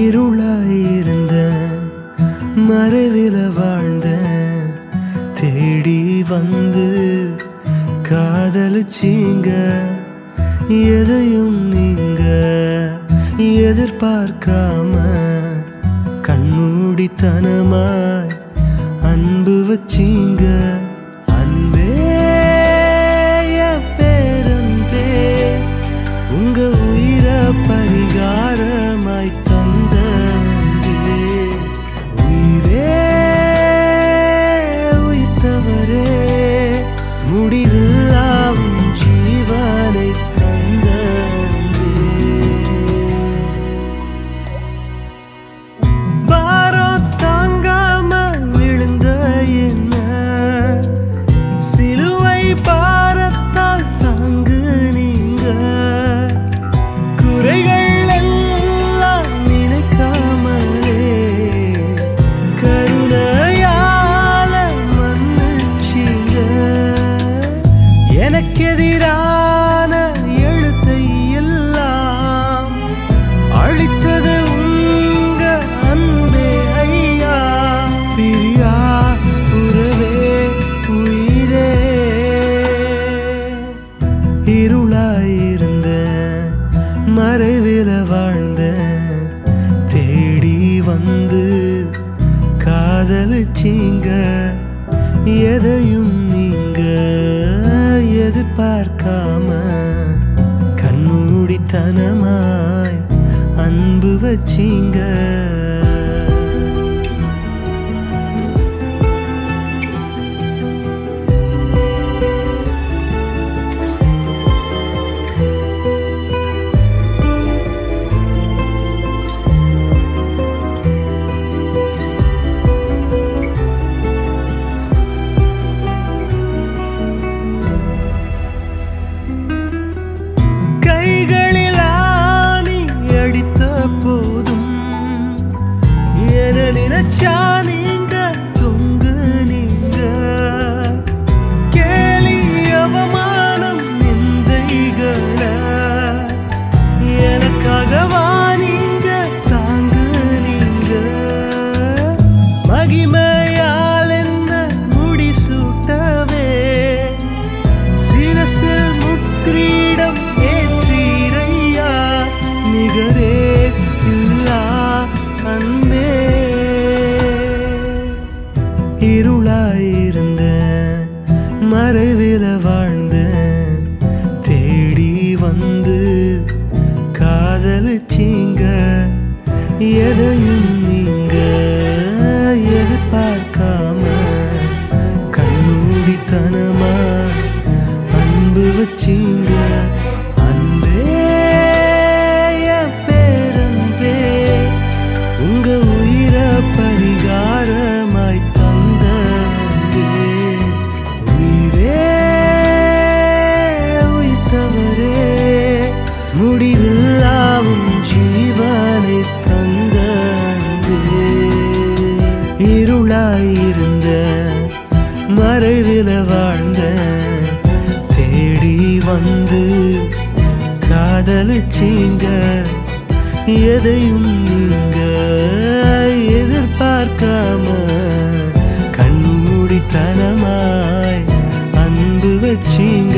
இருளாயிருந்த மறைவில வாழ்ந்த தேடி வந்து காதலிச்சீங்க எதையும் நீங்க எதிர்பார்க்காம கண்மூடித்தனமாய் அன்பு வச்சீங்க அன்பே என் பேரன்பே உங்க உயிர பரிகாரமாய் தந்த அன்பே. உயிரே உயிர்த்தவரே முடிவில்லா உன் ஜீவனை தந்த அன்பே. பாரம் தாங்காம விழுந்த என்ன சிலுவை பாரத்தால் தாங்கு நீங்க குறைகள் எல்லாம் நினைக்காமலே கருணையால மன்னிச்சீங்க எனக்கெதிரான எழுத்தை எல்லாம் அழித்தது உங்க அன்பே ஐயா பிரியா உறவே உயிரே இருளாயிருந்த மறைவில வாழ்ந்த தேடி வந்து காதலிச்சீங்க எதையும் நீங்க எதிர்பார்க்காம கண்மூடித்தனமாய் அன்பு வச்சீங்க கைகளில் ஆணி அடித்த போதும் என நினைச்சா நீங்க தொங்கு நீங்க கேலி அவமானம் நிந்தைகள எனக்காகவா நீங்க தாங்கு நீங்க மகிமையால் என்ன முடிசூட்டவே சிரசில் முக்கிரீடம் ஏற்றீரையா நிகரே இல்லா அன்பே இருளாயிருந்த மறைவில வாழ்ந்த தேடி வந்து காதலிச்சீங்க எதையும் நீங்க எதிர்பார்க்காம கண்மூடித்தனமா அன்பு வச்சீங்க அன்பே என் பேரன்பே உங்க உயிர பரிகாரமாய் தந்த அன்பே. உயிரே உயிர்த்தவரே முடிவில்லா உன் ஜீவனை தந்த அன்பே. இருளாயிருந்த மறைவில வாழ்ந்த தேடி வந்து காதலிச்சீங்க எதையும் நீங்க எதிர்பார்க்காம கண்மூடித்தனமாய் அன்பு வச்சீங்க